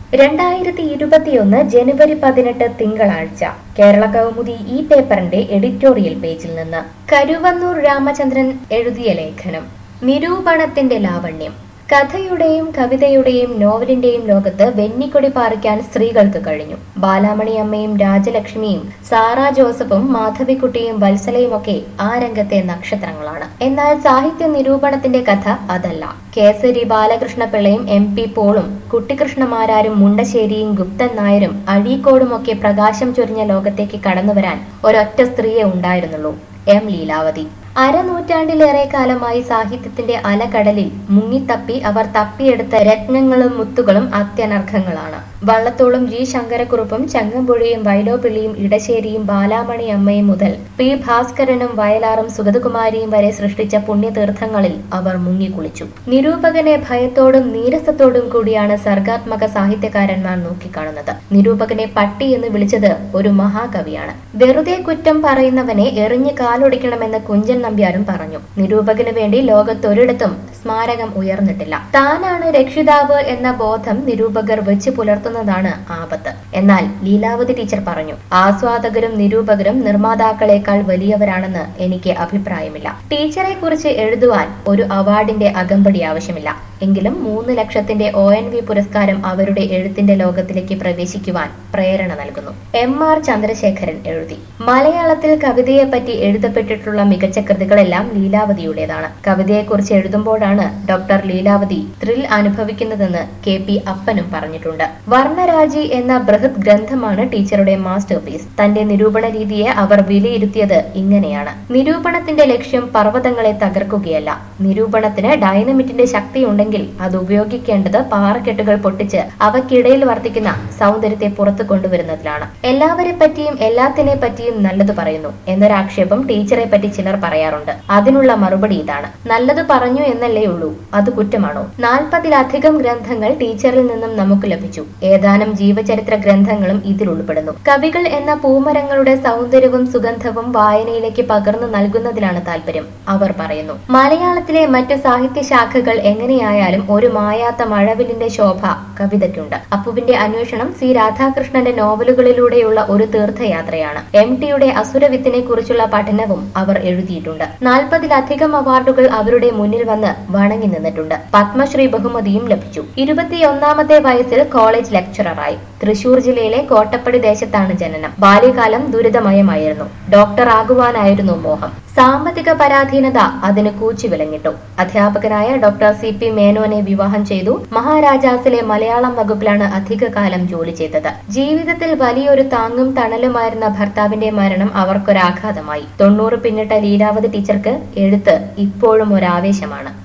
രണ്ടായിരത്തി ഇരുപത്തിയൊന്ന് ജനുവരി പതിനെട്ട് തിങ്കളാഴ്ച കേരള കൗമുദി ഈ പേപ്പറിന്റെ എഡിറ്റോറിയൽ പേജിൽ നിന്ന് കരുവന്നൂർ രാമചന്ദ്രൻ എഴുതിയ ലേഖനം നിരൂപണത്തിന്റെ ലാവണ്യം കഥയുടെയും കവിതയുടെയും നോവലിന്റെയും ലോകത്ത് വെന്നിക്കൊടി പാറിക്കാൻ സ്ത്രീകൾക്ക് കഴിഞ്ഞു ബാലാമണി അമ്മയും രാജലക്ഷ്മിയും സാറാ ജോസഫും മാധവിക്കുട്ടിയും വത്സലയും ഒക്കെ ആ രംഗത്തെ നക്ഷത്രങ്ങളാണ് എന്നാൽ സാഹിത്യ നിരൂപണത്തിന്റെ കഥ അതല്ല കേസരി ബാലകൃഷ്ണപിള്ളയും എം പി പോളും കുട്ടിക്കൃഷ്ണമാരാരും മുണ്ടശ്ശേരിയും ഗുപ്തൻ നായരും അഴീക്കോടും ഒക്കെ പ്രകാശം ചൊരിഞ്ഞ ലോകത്തേക്ക് കടന്നുവരാൻ ഒരൊറ്റ സ്ത്രീയെ ഉണ്ടായിരുന്നുള്ളൂ എം ലീലാവതി അരനൂറ്റാണ്ടിലേറെ കാലമായി സാഹിത്യത്തിന്റെ അലകടലിൽ മുങ്ങിത്തപ്പി അവർ തപ്പിയെടുത്ത രത്നങ്ങളും മുത്തുകളും അത്യനർഘങ്ങളാണ് വള്ളത്തോളും ജി ശങ്കരക്കുറുപ്പും ചങ്ങമ്പുഴയും വൈലോപ്പിള്ളിയും ഇടശ്ശേരിയും ബാലാമണി അമ്മയും മുതൽ പി ഭാസ്കരനും വയലാറും സുഗതകുമാരിയും വരെ സൃഷ്ടിച്ച പുണ്യതീർത്ഥങ്ങളിൽ അവർ മുങ്ങിക്കുളിച്ചു നിരൂപകനെ ഭയത്തോടും നീരസത്തോടും കൂടിയാണ് സർഗാത്മക സാഹിത്യകാരന്മാർ നോക്കിക്കാണുന്നത് നിരൂപകനെ പട്ടി എന്ന് വിളിച്ചത് ഒരു മഹാകവിയാണ് വെറുതെ കുറ്റം പറയുന്നവനെ എറിഞ്ഞ് കാലൊടിക്കണമെന്ന് കുഞ്ചൻ നമ്പ്യാരും പറഞ്ഞു നിരൂപകന് വേണ്ടി ലോകത്തൊരിടത്തും സ്മാരകം ഉയർന്നിട്ടില്ല താനാണ് രക്ഷിതാവ് എന്ന ബോധം നിരൂപകർ വെച്ച് പുലർത്തുന്നതാണ് ആപത്ത് എന്നാൽ ലീലാവതി ടീച്ചർ പറഞ്ഞു ആസ്വാദകരും നിരൂപകരും നിർമ്മാതാക്കളെക്കാൾ വലിയവരാണെന്ന് എനിക്ക് അഭിപ്രായമില്ല ടീച്ചറെ കുറിച്ച് എഴുതുവാൻ ഒരു അവാർഡിന്റെ അകമ്പടി ആവശ്യമില്ല എങ്കിലും മൂന്ന് ലക്ഷത്തിന്റെ ഒ എൻ വി പുരസ്കാരം അവരുടെ എഴുത്തിന്റെ ലോകത്തിലേക്ക് പ്രവേശിക്കുവാൻ പ്രേരണ നൽകുന്നു എം ആർ ചന്ദ്രശേഖരൻ എഴുതി മലയാളത്തിൽ കവിതയെപ്പറ്റി എഴുതപ്പെട്ടിട്ടുള്ള മികച്ച കൃതികളെല്ലാം ലീലാവതിയുടേതാണ് കവിതയെക്കുറിച്ച് എഴുതുമ്പോഴാണ് ഡോക്ടർ ലീലാവതി ത്രിൽ അനുഭവിക്കുന്നതെന്ന് കെ പി അപ്പനും പറഞ്ഞിട്ടുണ്ട് വർണ്ണരാജി എന്ന ബൃഹത് ഗ്രന്ഥമാണ് ടീച്ചറുടെ മാസ്റ്റർ പീസ് തന്റെ നിരൂപണ രീതിയെ അവർ വിലയിരുത്തിയത് ഇങ്ങനെയാണ് നിരൂപണത്തിന്റെ ലക്ഷ്യം പർവ്വതങ്ങളെ തകർക്കുകയല്ല നിരൂപണത്തിന് ഡൈനമിറ്റിന്റെ ശക്തി ഉണ്ടെങ്കിൽ അത് ഉപയോഗിക്കേണ്ടത് പാറക്കെട്ടുകൾ പൊട്ടിച്ച് അവയ്ക്കിടയിൽ വർദ്ധിക്കുന്ന സൗന്ദര്യത്തെ പുറത്തു കൊണ്ടുവരുന്നതിലാണ് എല്ലാവരെ പറ്റിയും എല്ലാത്തിനെ പറ്റിയും നല്ലത് പറയുന്നു എന്നൊരാക്ഷേപം ടീച്ചറെ പറ്റി ചിലർ പറയാറുണ്ട് അതിനുള്ള മറുപടി ഇതാണ് നല്ലത് പറഞ്ഞു എന്നല്ലേ ഉള്ളൂ അത് കുറ്റമാണോ നാൽപ്പതിലധികം ഗ്രന്ഥങ്ങൾ ടീച്ചറിൽ നിന്നും നമുക്ക് ലഭിച്ചു ഏതാനും ജീവചരിത്ര ഗ്രന്ഥങ്ങളും ഇതിൽ ഉൾപ്പെടുന്നു കവികൾ എന്ന പൂമരങ്ങളുടെ സൗന്ദര്യവും സുഗന്ധവും വായനയിലേക്ക് പകർന്നു നൽകുന്നതിലാണ് താല്പര്യം അവർ പറയുന്നു മലയാളത്തിലെ മറ്റു സാഹിത്യ ശാഖകൾ എങ്ങനെയായാലും ഒരു മായാത്ത മഴവിലിന്റെ ശോഭ കവിതയ്ക്കുണ്ട് അപ്പുവിന്റെ അന്വേഷണം സി രാധാകൃഷ്ണന്റെ നോവലുകളിലൂടെയുള്ള ഒരു തീർത്ഥയാത്രയാണ് എം ടിയുടെ അസുരവിത്തിനെ കുറിച്ചുള്ള പഠനവും അവർ എഴുതിയിട്ടുണ്ട് നാൽപ്പതിലധികം അവാർഡുകൾ അവരുടെ മുന്നിൽ വന്ന് വണങ്ങി നിന്നിട്ടുണ്ട് പത്മശ്രീ ബഹുമതിയും ലഭിച്ചു ഇരുപത്തിയൊന്നാമത്തെ വയസ്സിൽ കോളേജ് ലെക്ചററായി തൃശൂർ ജില്ലയിലെ കോട്ടപ്പടി ദേശത്താണ് ജനനം ബാല്യകാലം ദുരിതമയമായിരുന്നു ഡോക്ടർ ആകുവാനായിരുന്നു മോഹം സാമ്പത്തിക പരാധീനത അതിന് കൂച്ചുവിലങ്ങിട്ടു അധ്യാപകനായ ഡോക്ടർ സി പി മേനോനെ വിവാഹം ചെയ്തു മഹാരാജാസിലെ മലയാളം വകുപ്പിലാണ് അധികകാലം ജോലി ചെയ്തത് ജീവിതത്തിൽ വലിയൊരു താങ്ങും തണലുമായിരുന്ന ഭർത്താവിന്റെ മരണം അവർക്കൊരാഘാതമായി തൊണ്ണൂറ് പിന്നിട്ട ലീലാവതി ടീച്ചർക്ക് എഴുത്ത് ഇപ്പോഴും ഒരു ആവേശമാണ്